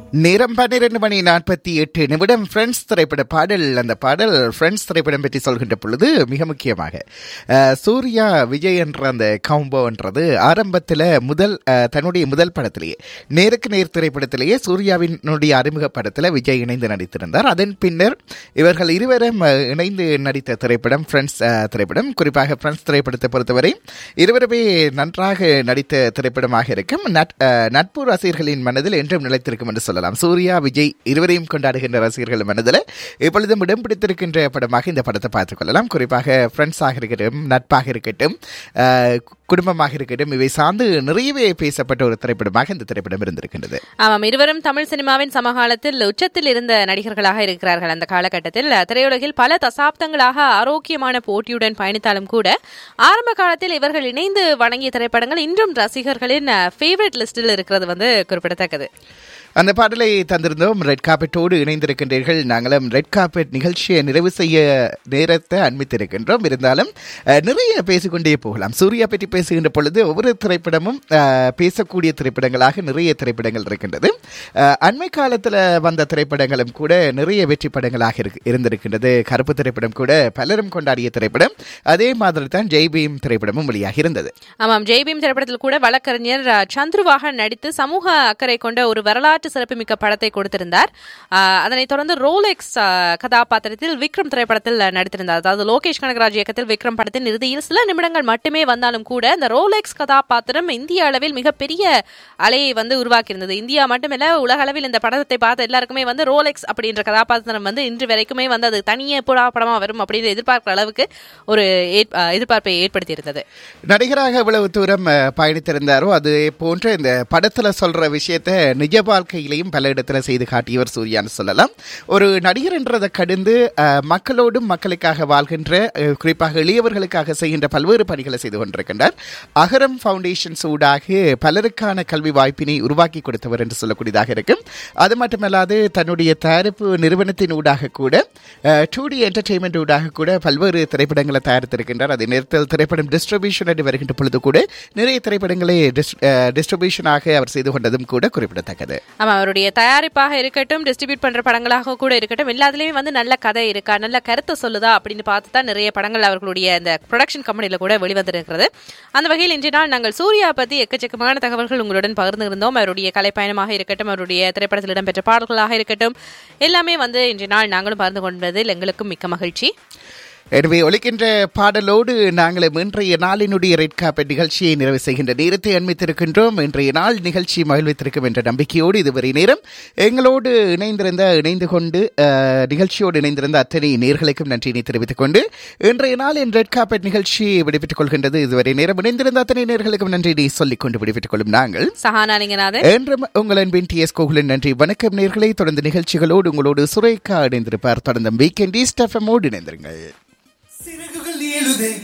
நேரம் பன்னிரண்டு மணி நாற்பத்தி எட்டு நிமிடம் ஃப்ரெண்ட்ஸ் திரைப்பட பாடல் அந்த பாடல் ஃப்ரெண்ட்ஸ் திரைப்படம் பற்றி சொல்கின்ற பொழுது மிக முக்கியமாக அஹ், சூர்யா விஜய் என்ற அந்த காம்போன்றது ஆரம்பத்தில் முதல் அஹ், தன்னுடைய முதல் படத்திலேயே நேருக்கு நேர் திரைப்படத்திலேயே சூர்யாவினுடைய அறிமுக படத்தில் விஜய் இணைந்து நடித்திருந்தார் அதன் பின்னர் இவர்கள் இருவரும் அஹ், இணைந்து நடித்த திரைப்படம் ஃப்ரெண்ட்ஸ் அஹ், திரைப்படம் குறிப்பாக ஃப்ரெண்ட்ஸ் திரைப்படத்தை பொறுத்தவரை இருவருமே நன்றாக நடித்த திரைப்படமாக இருக்கும் நட்- அஹ், நட்பு ரசிகர்களின் மனதில் என்றும் நிலைத்திருக்கும் என்று சொல்லலாம் சூர்யா விஜய் இருவரையும் கொண்டாடுகின்ற ரசிகர்கள் மனதில் இப்பொழுதும் இடம் பிடித்திருக்கின்ற படமாக இந்த படத்தை பார்த்துக் கொள்ளலாம் குறிப்பாக ஃப்ரெண்ட்ஸாக இருக்கட்டும் நட்பாக இருக்கட்டும் அஹ், குடும்பமாக இருக்கட்டும் இவை சார்ந்து நிறையவே பேசப்பட்ட ஒரு திரைப்படமாக இந்த திரைப்படம் இருந்திருக்கின்றது ஆமாம் இருவரும் தமிழ் சினிமாவின் சமகாலத்தில் உச்சத்தில் இருந்த நடிகர்களாக இருக்கிறார்கள் அந்த காலகட்டத்தில் திரையுலகில் பல தசாப்தங்களாக ஆரோக்கியமான போட்டியுடன் பயணித்தாலும் கூட ஆரம்ப காலத்தில் இவர்கள் இணைந்து வழங்கிய திரைப்படங்கள் இன்றும் ரசிகர்களின் ஃபேவரட் லிஸ்டில் இருக்கிறது வந்து குறிப்பிடத்தக்கது அந்த பாடலை தந்திருந்தோம் ரெட் கார்பெட்டோடு இணைந்திருக்கின்றீர்கள் நாங்களும் ரெட் கார்பெட் நிகழ்ச்சியை நிறைவு செய்ய நேரத்தை அண்மித்திருக்கின்றோம் இருந்தாலும் அஹ், நிறைய பேசிக்கொண்டே போகலாம் சூர்யா பற்றி பேசுகின்ற பொழுது ஒவ்வொரு திரைப்படமும் அஹ், பேசக்கூடிய திரைப்படங்களாக நிறைய திரைப்படங்கள் இருக்கின்றது அஹ், அண்மை காலத்தில் வந்த திரைப்படங்களும் கூட நிறைய வெற்றி படங்களாக இருக்கு- இருந்திருக்கின்றது கருப்பு திரைப்படம் கூட பலரும் கொண்டாடிய திரைப்படம் அதே மாதிரி தான் ஜெய் பீம் திரைப்படமும் வெளியாகி இருந்தது ஆமாம் ஜெய்பீம் திரைப்படத்தில் கூட வழக்கறிஞர் அஹ், சந்துருவாக நடித்து சமூக அக்கறை கொண்ட ஒரு வரலாற்று சிறப்புமிக்க படத்தை கொடுத்திருந்தார் அஹ், அதனைத் தொடர்ந்து ரோலெக்ஸ் அஹ், கதாபாத்திரத்தில் விக்ரம் திரைப்படத்தில் அஹ், நடித்திருந்தார் அதாவது லோகேஷ் கனகராஜ் இயக்கத்தில் விக்ரம் படத்தின் இறுதியில் சில நிமிடங்கள் மட்டுமே வந்தாலும் கூட இந்த ரோலெக்ஸ் கதாபாத்திரம் இந்திய அளவில் மிகப்பெரிய அலையை வந்து உருவாக்கியிருந்தது இந்தியா மட்டுமில்ல உலக அளவில் இந்த படத்தை பார்த்த எல்லாருக்குமே வந்து ரோலெக்ஸ் அப்படின்ற கதாபாத்திரம் வந்து இன்று வரைக்குமே வந்து அது தனியே புறா படமா வரும் அப்படின்னு எதிர்பார்க்கிற அளவுக்கு ஒரு ஏற்- அஹ், எதிர்பார்ப்பை ஏற்படுத்தியிருந்தது நடிகராக எவ்வளவு தூரம் அஹ், பயணித்திருந்தாரோ அது போன்ற இந்த படத்துல சொல்ற விஷயத்த நிஜ வாழ்க்கையிலையும் பல இடத்துல செய்து காட்டியவர் சூர்யான்னு சொல்லலாம் ஒரு நடிகர் என்றதை கடந்து அஹ், மக்களோடும் மக்களுக்காக வாழ்கின்ற அஹ், குறிப்பாக எளியவர்களுக்காக செய்கின்ற பல்வேறு பணிகளை செய்து கொண்டிருக்கின்றார் அகரம் ஃபவுண்டேஷன்ஸ் ஊடாக பலருக்கான கல்வி வாய்ப்பினை உருவாக்கி கொடுத்தவர் என்று சொல்லக்கூடியதாக இருக்கும் அது மட்டுமல்லாது தன்னுடைய தயாரிப்பு நிறுவனத்தின் ஊடாக கூட டூ டி என்டர்டெயின்மெண்ட் ஊடாக கூட பல்வேறு திரைப்படங்களை தயாரித்திருக்கின்றார் அதே நேரத்தில் திரைப்படம் டிஸ்ட்ரிபியூஷன் என்று வருகின்ற பொழுது கூட நிறைய திரைப்படங்களை டிஸ்ட்ரிபியூஷனாக அவர் செய்து கொண்டதும் கூட குறிப்பிடத்தக்கது ஆமா அவருடைய தயாரிப்பாக இருக்கட்டும் டிஸ்ட்ரிபியூட் பண்ற படங்களாக கூட இருக்கட்டும் எல்லாத்துலயுமே வந்து நல்ல கதை இருக்கா நல்ல கருத்தை சொல்லுதா அப்படின்னு பார்த்து தான் நிறைய படங்கள் அவர்களுடைய இந்த ப்ரொடக்ஷன் கம்பெனில கூட வெளிவந்திருக்கிறது அந்த வகையில் இன்றைய நாள் நாங்கள் சூர்யா பத்தி எக்கச்சக்கமான தகவல்கள் உங்களுடன் பகிர்ந்திருந்தோம் அவருடைய கலைப்பயணமாக இருக்கட்டும் அவருடைய திரைப்படத்தில் இடம்பெற்ற பாடல்களாக இருக்கட்டும் எல்லாமே வந்து இன்றைய நாள் நாங்களும் பகிர்ந்து கொண்டதில் எங்களுக்கும் மிக்க மகிழ்ச்சி எனவே ஒலிக்கின்ற பாடலோடு நாங்கள் இன்றைய நாளினுடைய ரெட் காப்பெட் நிகழ்ச்சியை நிறைவு செய்கின்ற நேரத்தை அண்மித்திருக்கின்றோம் இன்றைய நாள் நிகழ்ச்சி மகிழ்வித்திருக்கும் என்ற நம்பிக்கையோடு இதுவரை நேரம் எங்களோடு இணைந்திருந்த இணைந்து கொண்டு அஹ், நிகழ்ச்சியோடு இணைந்திருந்த அத்தனை நேர்களுக்கும் நன்றியினை தெரிவித்துக் கொண்டு இன்றைய நாள் என் ரெட் காப்பெட் நிகழ்ச்சி விடுவித்துக் கொள்கின்றது இதுவரை நேரம் இணைந்திருந்த அத்தனை நேர்களுக்கும் நன்றியினை சொல்லிக் கொண்டு விடுவித்துக் கொள்ளும் நாங்கள் சஹானாலிங்கநாதன் என்றும் உங்கள் அன்பின் டி எஸ் கோகுலன் நன்றி வணக்கம் நேர்களை தொடர்ந்து நிகழ்ச்சிகளோடு உங்களோடு சுரேகா இணைந்திருப்பார் தொடர்ந்து வீக்கெண்ட் ஈஸ்ட் எஃப்எம்மோடு இணைந்திருங்கள் சிறகுகள் ஏழுதே